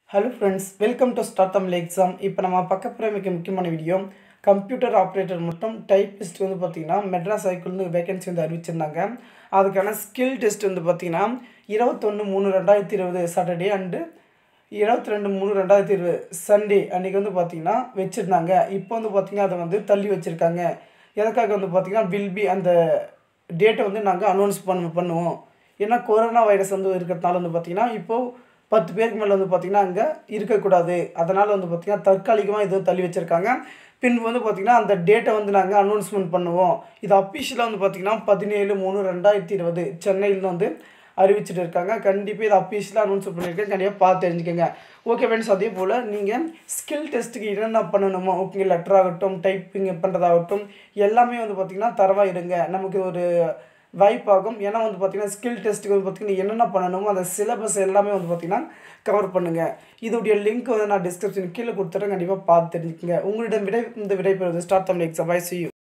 hello friends welcome to start Tamil exam இப்போ நம்ம பார்க்க போகிற மிக முக்கியமான வீடியோ கம்ப்யூட்டர் ஆப்ரேட்டர் மட்டும் டைப்பிஸ்ட் வந்து பார்த்திங்கன்னா மெட்ராஸ் ஹைக்குள்ள வேகன்சி வந்து அறிவிச்சிருந்தாங்க அதுக்கான ஸ்கில் டெஸ்ட் வந்து பார்த்திங்கன்னா இருபத்தொன்று மூணு ரெண்டாயிரத்தி இருபது சாட்டர்டே அண்டு இருபத்தி ரெண்டு மூணு ரெண்டாயிரத்தி இருபது சண்டே அன்றைக்கி வந்து பார்த்திங்கன்னா வச்சுருந்தாங்க இப்போ வந்து பார்த்திங்கன்னா அதை வந்து தள்ளி வச்சுருக்காங்க எதுக்காக வந்து பார்த்திங்கன்னா வில் பி அந்த டேட்டை வந்து நாங்கள் அனௌன்ஸ் பண்ண பண்ணுவோம் ஏன்னா கொரோனா வைரஸ் வந்து இருக்கிறதுனால வந்து பார்த்திங்கன்னா இப்போது பத்து பேருக்கு மேலே வந்து பார்த்திங்கன்னா அங்கே இருக்கக்கூடாது அதனால் வந்து பார்த்திங்கன்னா தற்காலிகமாக இது தள்ளி வச்சுருக்காங்க பின் வந்து பார்த்திங்கன்னா அந்த டேட்டை வந்து நாங்கள் அனௌன்ஸ்மெண்ட் பண்ணுவோம் இது அஃபிஷியலாக வந்து பார்த்திங்கன்னா பதினேழு மூணு ரெண்டாயிரத்தி இருபது சென்னையில் வந்து அறிவிச்சிட்டு இருக்காங்க கண்டிப்பாக இது அஃபிஷியலாக அனௌன்ஸ் பண்ணியிருக்கேன் கண்டிப்பாக பார்த்து தெரிஞ்சுக்கோங்க ஓகே ஃப்ரெண்ட்ஸ் அதே போல் நீங்கள் ஸ்கில் டெஸ்ட்டுக்கு என்னென்ன பண்ணணுமோ ஓகே லெட்டர் ஆகட்டும் டைப்பிங் பண்ணுறதாகட்டும் எல்லாமே வந்து பார்த்திங்கன்னா தரவாக இருங்க நமக்கு ஒரு வாய்ப்பாகும் ஏன்னா வந்து பார்த்திங்கன்னா ஸ்கில் டெஸ்ட்டுக்கு வந்து பார்த்திங்கன்னா என்னென்ன பண்ணணுமோ அந்த சிலபஸ் எல்லாமே வந்து பார்த்திங்கன்னா கவர் பண்ணுங்கள் இதோடைய லிங்க் வந்து நான் டிஸ்கிரிப்ஷன் கீழே கொடுத்துட்றேன் கண்டிப்பாக பார்த்து தெரிஞ்சுக்கங்க உங்களிடம் விடை இந்த விடை பெறுவது start Tamil exam bye C